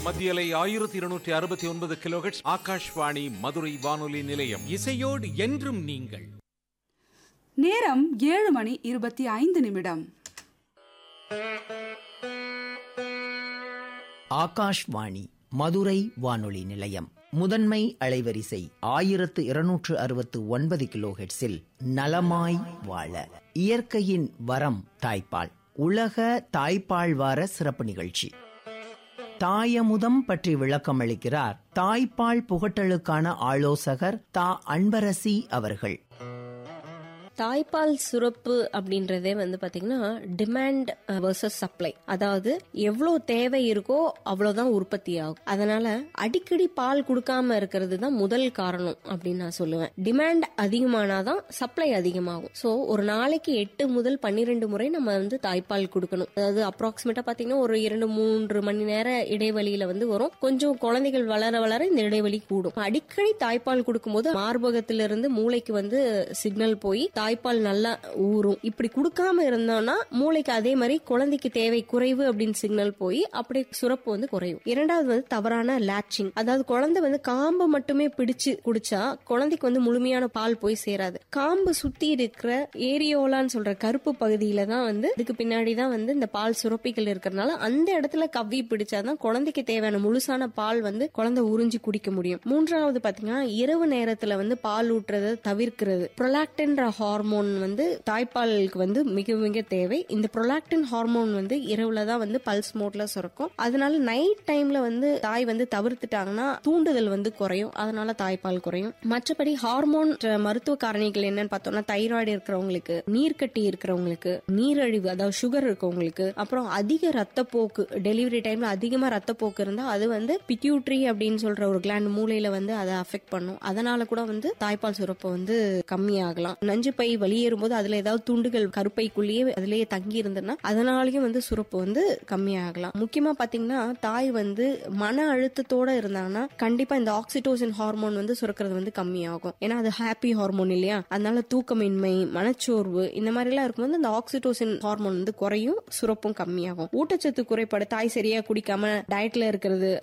மத்தியலை ஆயிரத்தி இருநூற்றி அறுபத்தி ஒன்பது கிலோஹெட்ஸ் ஆகாஷ்வாணி மதுரை வானொலி நிலையம் இசையோடு என்றும் நீங்கள் நேரம் ஏழு மணி இருபத்தி ஐந்து நிமிடம் ஆகாஷ்வாணி மதுரை வானொலி நிலையம் முதன்மை அலைவரிசை ஆயிரத்து இருநூற்று அறுபத்து ஒன்பது கிலோஹெட்ஸில் நலமாய் வாழ இயற்கையின் வரம் தாய்ப்பால் உலக தாய்ப்பால் வார சிறப்பு நிகழ்ச்சி தாயமுதம் பற்றி விளக்கம் அளிக்கிறார் தாய்ப்பால் புகட்டலுக்கான ஆலோசகர் தா அன்பரசி அவர்கள் தாய்ப்பால் சுரப்பு அப்படின்றதே வந்து பாத்தீங்கன்னா டிமாண்ட் வர்சஸ் சப்ளை அதாவது எவ்வளவு தேவை இருக்கோ அவ்வளவுதான் உற்பத்தி ஆகும் அதனால அடிக்கடி பால் கொடுக்காம இருக்கிறது தான் முதல் காரணம் அப்படின்னு நான் சொல்லுவேன் டிமாண்ட் அதிகமானாதான் சப்ளை அதிகமாகும் சோ ஒரு நாளைக்கு எட்டு முதல் பன்னிரெண்டு முறை நம்ம வந்து தாய்ப்பால் கொடுக்கணும் அதாவது அப்ராக்சிமேட்டா பாத்தீங்கன்னா ஒரு இரண்டு மூன்று மணி நேர இடைவெளியில வந்து வரும் கொஞ்சம் குழந்தைகள் வளர வளர இந்த இடைவெளி கூடும் அடிக்கடி தாய்ப்பால் கொடுக்கும்போது மார்பகத்திலிருந்து மூளைக்கு வந்து சிக்னல் போய் தாய்ப்பால் நல்லா ஊறும் இப்படி கொடுக்காம இருந்தோம்னா மூளைக்கு அதே மாதிரி குழந்தைக்கு தேவை குறைவு அப்படின்னு சிக்னல் போய் அப்படியே சுரப்பு வந்து குறையும் இரண்டாவது வந்து தவறான லேச்சிங் அதாவது குழந்தை வந்து காம்பை மட்டுமே பிடிச்சு குடிச்சா குழந்தைக்கு வந்து முழுமையான பால் போய் சேராது காம்பு சுத்தி இருக்கிற ஏரியோலான்னு சொல்ற கருப்பு பகுதியில தான் வந்து இதுக்கு பின்னாடி தான் வந்து இந்த பால் சுரப்பிகள் இருக்கிறதுனால அந்த இடத்துல கவ்வி பிடிச்சாதான் குழந்தைக்கு தேவையான முழுசான பால் வந்து குழந்தை உறிஞ்சி குடிக்க முடியும் மூன்றாவது பாத்தீங்கன்னா இரவு நேரத்துல வந்து பால் ஊட்டுறதை தவிர்க்கிறது ப்ரொலாக்டின்ற ஹார்மோன் வந்து தாய்ப்பாலுக்கு வந்து மிக மிக தேவை இந்த ப்ரொலாக்டின் ஹார்மோன் வந்து இரவுல தான் வந்து பல்ஸ் மோட்ல சுரக்கும் அதனால நைட் டைம்ல வந்து தாய் வந்து தவிர்த்துட்டாங்கன்னா தூண்டுதல் வந்து குறையும் அதனால தாய்ப்பால் குறையும் மற்றபடி ஹார்மோன் மருத்துவ காரணிகள் என்னன்னு பார்த்தோம்னா தைராய்டு இருக்கிறவங்களுக்கு நீர்க்கட்டி இருக்கிறவங்களுக்கு நீரழிவு அதாவது சுகர் இருக்கவங்களுக்கு அப்புறம் அதிக ரத்தப்போக்கு டெலிவரி டைம்ல அதிகமா ரத்தப்போக்கு இருந்தா அது வந்து பிட்யூட்ரி அப்படின்னு சொல்ற ஒரு கிளாண்ட் மூளையில வந்து அதை அஃபெக்ட் பண்ணும் அதனால கூட வந்து தாய்ப்பால் சுரப்பு வந்து கம்மியாகலாம் நஞ்சு பை வெளியேறும் போது அதுல ஏதாவது துண்டுகள் கருப்பைக்குள்ளேயே அதுலயே தங்கி இருந்ததுன்னா அதனாலயும் வந்து சுரப்பு வந்து கம்மியாகலாம் முக்கியமா பாத்தீங்கன்னா தாய் வந்து மன அழுத்தத்தோட இருந்தாங்கன்னா கண்டிப்பா இந்த ஆக்சிடோசின் ஹார்மோன் வந்து சுரக்கிறது வந்து கம்மியாகும் ஏன்னா அது ஹாப்பி ஹார்மோன் இல்லையா அதனால தூக்கமின்மை மனச்சோர்வு இந்த மாதிரி எல்லாம் இருக்கும்போது இந்த ஆக்சிடோசின் ஹார்மோன் வந்து குறையும் சுரப்பும் கம்மியாகும் ஊட்டச்சத்து குறைபாடு தாய் சரியா குடிக்காம டயட்ல இருக்கிறது